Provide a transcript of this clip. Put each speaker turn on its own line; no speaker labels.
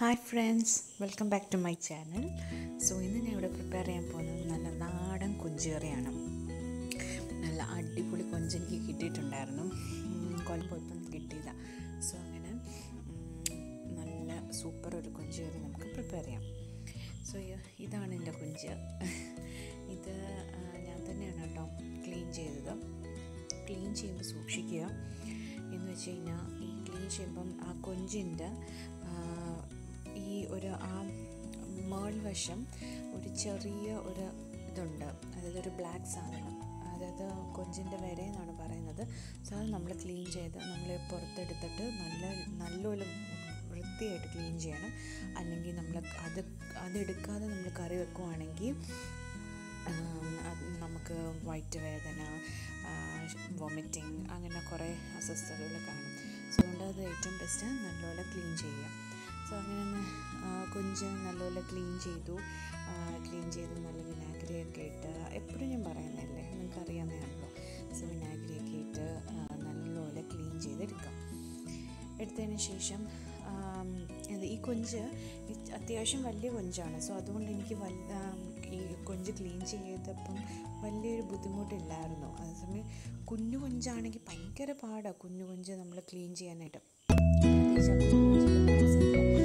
hi friends welcome back to my channel so ഇന്ന് ഞാൻ ഇവിടെ പ്രിപ്പയർ ചെയ്യാൻ പോകുന്നത് നല്ല നാടൻ കൊഞ്ചേറിയാണ് നല്ല അടിപൊളി കൊഞ്ച് എനിക്ക് കിട്ടിയിട്ടുണ്ടായിരുന്നു കൊല്ലം പോയപ്പം കിട്ടിയതാണ് സോ അങ്ങനെ ഉം, നല്ല സൂപ്പർ ഒരു കൊഞ്ചേറി നമുക്ക് പ്രിപ്പയർ ചെയ്യാം സോ ഇതാണ് എൻ്റെ കൊഞ്ച് ഇത് ആ, ഞാൻ തന്നെയാണ് കേട്ടോ ക്ലീൻ ചെയ്തത് ക്ലീൻ ചെയ്യുമ്പോൾ സൂക്ഷിക്കുക എന്ന് വെച്ച് കഴിഞ്ഞാൽ ഈ ക്ലീൻ ചെയ്യുമ്പം ആ കൊഞ്ചിൻ്റെ ഈ ഒരു ആ മേൾവശം ഒരു ചെറിയ ഒരു ഇതുണ്ട് അതായത് ഒരു ബ്ലാക്ക് സാധനം അതായത് കൊഞ്ചിൻ്റെ വര എന്നാണ് പറയുന്നത് സോ അത് നമ്മൾ ക്ലീൻ ചെയ്ത് നമ്മൾ പുറത്തെടുത്തിട്ട് നല്ല നല്ലപോലെ വൃത്തിയായിട്ട് ക്ലീൻ ചെയ്യണം അല്ലെങ്കിൽ നമ്മൾ അത് അതെടുക്കാതെ നമ്മൾ കറി വെക്കുവാണെങ്കിൽ ആം, അത് നമുക്ക് വയറ്റുവേദന വൊമിറ്റിംഗ് അങ്ങനെ കുറേ അസ്വസ്ഥതകൾ കാണും സോ അതുകൊണ്ട് അത് ഏറ്റവും ബെസ്റ്റ് നല്ലപോലെ ക്ലീൻ ചെയ്യാം സോ അങ്ങനെ ഒന്ന് ആ, കൊഞ്ച് നല്ലപോലെ ക്ലീൻ ചെയ്തു ക്ലീൻ ചെയ്ത് നല്ല വിനാഗിരിയൊക്കെ ഇട്ട് എപ്പോഴും ഞാൻ പറയുന്നതല്ലേ നിങ്ങൾക്ക് അറിയാവുന്നതാണല്ലോ സോ വിനാഗിരിയൊക്കെ ഇട്ട് ആ, നല്ലപോലെ ക്ലീൻ ചെയ്തെടുക്കാം എടുത്തതിന് ശേഷം ആം, ഇത് ഈ കൊഞ്ച് ഈ അത്യാവശ്യം വലിയ കൊഞ്ചാണ് സോ അതുകൊണ്ട് എനിക്ക് വല്ല ആം, ഈ കൊഞ്ച് ക്ലീൻ ചെയ്തപ്പം വലിയൊരു ബുദ്ധിമുട്ടില്ലായിരുന്നു അതേസമയം കുഞ്ഞു കൊഞ്ചാണെങ്കിൽ ഭയങ്കര പാടാണ് കുഞ്ഞു കൊഞ്ച് നമ്മൾ ക്ലീൻ ചെയ്യാനായിട്ട് പ്രത്യേകിച്ച് ആ കുഞ്ഞു കൊഞ്ചിൻ്റെ back side ല്